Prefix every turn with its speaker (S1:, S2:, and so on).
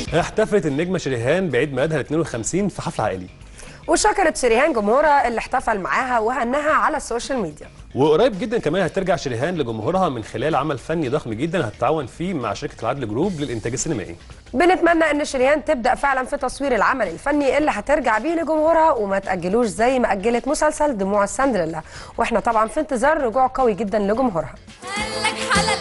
S1: احتفلت النجمه شريهان بعيد ميلادها ال 52 في حفل عائلي
S2: وشكرت شريهان جمهورها اللي احتفل معاها وهنها على السوشيال ميديا
S1: وقريب جدا كمان هترجع شريهان لجمهورها من خلال عمل فني ضخم جدا هتتعاون فيه مع شركه العدل جروب للانتاج السينمائي
S2: بنتمنى ان شريهان تبدا فعلا في تصوير العمل الفني اللي هترجع بيه لجمهورها وما تاجلوش زي ما اجلت مسلسل دموع السندريلا واحنا طبعا في انتظار رجوع قوي جدا لجمهورها
S3: قالك حلال